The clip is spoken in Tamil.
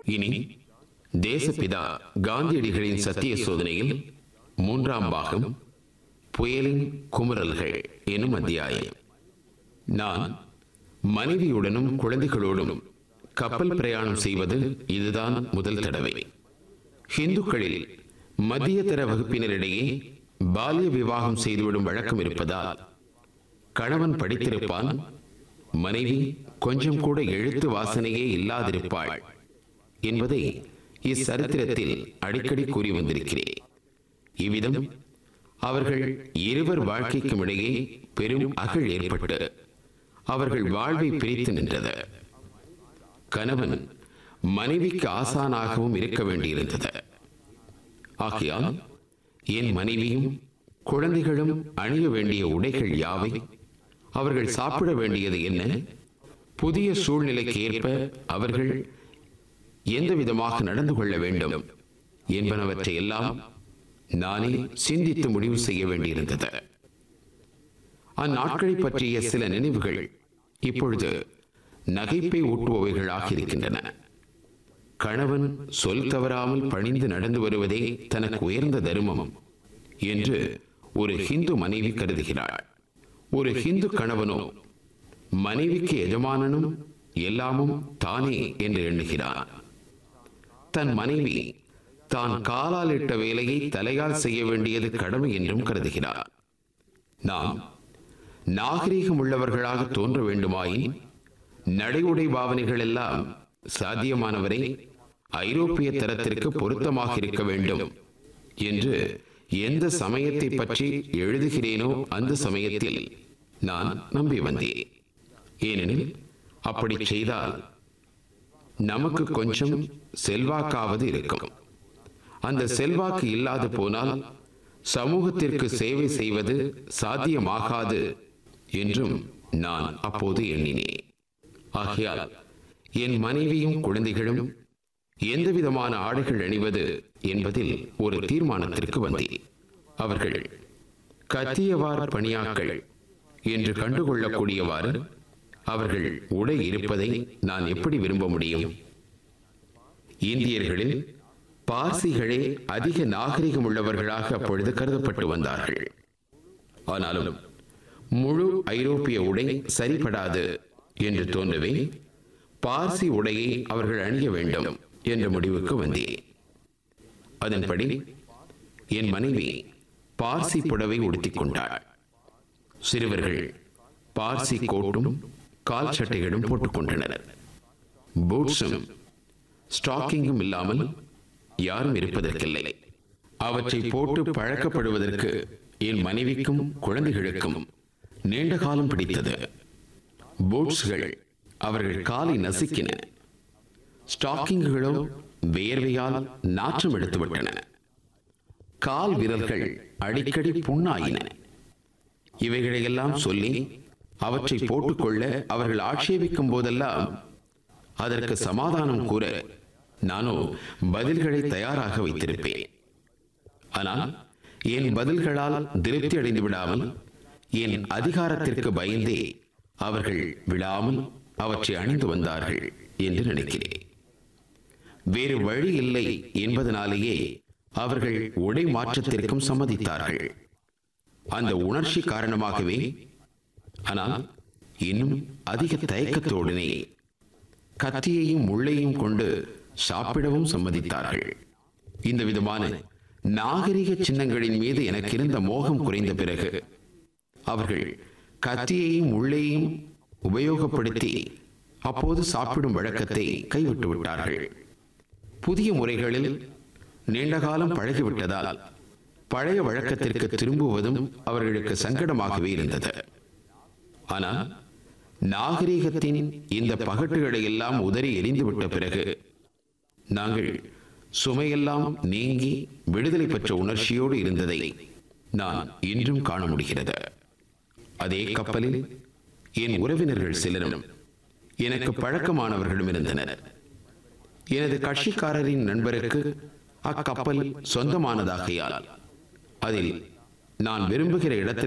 இனி தேசப்பிதா காந்தியடிகளின் சத்திய சோதனையில் மூன்றாம் பாகம் புயலின் குமுறல்கள் எனும் அத்தியாயம் நான் மனைவியுடனும் குழந்தைகளோடும் கப்பல் பிரயாணம் செய்வது இதுதான் முதல் தடவை ஹிந்துக்களில் மத்திய தர வகுப்பினரிடையே பால்ய விவாகம் செய்துவிடும் வழக்கம் இருப்பதால் கணவன் படித்திருப்பான் மனைவி கொஞ்சம் கூட எழுத்து வாசனையே இல்லாதிருப்பாள் என்பதை இச்சரித்திரத்தில் அடிக்கடி கூறி வந்திருக்கிறேன் இவ்விதம் அவர்கள் இருவர் வாழ்க்கைக்கும் இடையே பெரும் அகழ் ஏற்பட்டு அவர்கள் வாழ்வை பிரித்து நின்றது கணவன் மனைவிக்கு ஆசானாகவும் இருக்க வேண்டியிருந்தது ஆகையால் என் மனைவியும் குழந்தைகளும் அணிய வேண்டிய உடைகள் யாவை அவர்கள் சாப்பிட வேண்டியது என்ன புதிய சூழ்நிலைக்கு ஏற்ப அவர்கள் எந்த விதமாக நடந்து கொள்ள வேண்டும் என்பனவற்றை எல்லாம் நானே சிந்தித்து முடிவு செய்ய வேண்டியிருந்தது அந்நாட்களை பற்றிய சில நினைவுகள் இப்பொழுது நகைப்பை ஊட்டுபவைகளாக இருக்கின்றன கணவன் சொல் தவறாமல் பணிந்து நடந்து வருவதே தனக்கு உயர்ந்த தருமம் என்று ஒரு ஹிந்து மனைவி கருதுகிறாள் ஒரு ஹிந்து கணவனோ மனைவிக்கு எஜமானனும் எல்லாமும் தானே என்று எண்ணுகிறார் தன் மனைவி தான் காலால் இட்ட வேலையை தலையால் செய்ய வேண்டியது கடமை என்றும் கருதுகிறார் நாம் நாகரீகம் உள்ளவர்களாக தோன்ற வேண்டுமாயின் நடை உடை பாவனைகள் எல்லாம் சாத்தியமானவரை ஐரோப்பிய தரத்திற்கு பொருத்தமாக இருக்க வேண்டும் என்று எந்த சமயத்தை பற்றி எழுதுகிறேனோ அந்த சமயத்தில் நான் நம்பி வந்தேன் ஏனெனில் அப்படி செய்தால் நமக்கு கொஞ்சம் செல்வாக்காவது இருக்கும் அந்த செல்வாக்கு இல்லாது போனால் சமூகத்திற்கு சேவை செய்வது சாத்தியமாகாது என்றும் நான் அப்போது எண்ணினேன் ஆகையால் என் மனைவியும் குழந்தைகளும் எந்த விதமான ஆடைகள் அணிவது என்பதில் ஒரு தீர்மானத்திற்கு வந்தேன் அவர்கள் கத்தியவார் பணியாக்கள் என்று கண்டுகொள்ளக்கூடியவாறு அவர்கள் உடை இருப்பதை நான் எப்படி விரும்ப முடியும் இந்தியர்களில் பார்சிகளே அதிக நாகரிகம் உள்ளவர்களாக அப்பொழுது கருதப்பட்டு வந்தார்கள் ஆனாலும் முழு ஐரோப்பிய உடை சரிபடாது என்று தோன்றவே பார்சி உடையை அவர்கள் அணிய வேண்டும் என்ற முடிவுக்கு வந்தேன் அதன்படி என் மனைவி பார்சி புடவை உடுத்திக் கொண்டாள் சிறுவர்கள் பார்சி கோட்டும் கால் சட்டைகளும் போட்டுக்கொண்டனர் பூட்ஸும் ஸ்டாக்கிங்கும் இல்லாமல் யாரும் இருப்பதற்கில்லை அவற்றை போட்டு பழக்கப்படுவதற்கு என் மனைவிக்கும் குழந்தைகளுக்கும் நீண்ட காலம் பிடித்தது பூட்ஸ்கள் அவர்கள் காலை நசுக்கின ஸ்டாக்கிங்குகளோ வேர்வையால் நாற்றம் எடுத்துவிட்டன கால் விரல்கள் அடிக்கடி புண்ணாயின இவைகளையெல்லாம் சொல்லி அவற்றை போட்டுக்கொள்ள அவர்கள் ஆட்சேபிக்கும் போதெல்லாம் அதற்கு சமாதானம் கூற நானோ பதில்களை தயாராக வைத்திருப்பேன் ஆனால் என் பதில்களால் திருப்தி அடைந்து விடாமல் என் அதிகாரத்திற்கு பயந்தே அவர்கள் விடாமல் அவற்றை அணிந்து வந்தார்கள் என்று நினைக்கிறேன் வேறு வழி இல்லை என்பதனாலேயே அவர்கள் உடை மாற்றத்திற்கும் சம்மதித்தார்கள் அந்த உணர்ச்சி காரணமாகவே ஆனால் இன்னும் அதிக தயக்கத்தோடனே கத்தியையும் முள்ளையும் கொண்டு சாப்பிடவும் சம்மதித்தார்கள் இந்த விதமான நாகரிக சின்னங்களின் மீது எனக்கு இருந்த மோகம் குறைந்த பிறகு அவர்கள் கத்தியையும் முள்ளையும் உபயோகப்படுத்தி அப்போது சாப்பிடும் வழக்கத்தை கைவிட்டு விட்டார்கள் புதிய முறைகளில் நீண்ட காலம் பழகிவிட்டதால் பழைய வழக்கத்திற்கு திரும்புவதும் அவர்களுக்கு சங்கடமாகவே இருந்தது ஆனால் நாகரீகத்தின் இந்த பகட்டுகளை எல்லாம் உதறி எரிந்துவிட்ட பிறகு நாங்கள் சுமையெல்லாம் நீங்கி விடுதலை பெற்ற உணர்ச்சியோடு இருந்ததை நான் இன்றும் காண முடிகிறது அதே கப்பலில் என் உறவினர்கள் சிலரும் எனக்கு பழக்கமானவர்களும் இருந்தனர் எனது கட்சிக்காரரின் நண்பருக்கு அக்கப்பல் சொந்தமானதாகையால் அதில் நான் விரும்புகிற இடத்தில்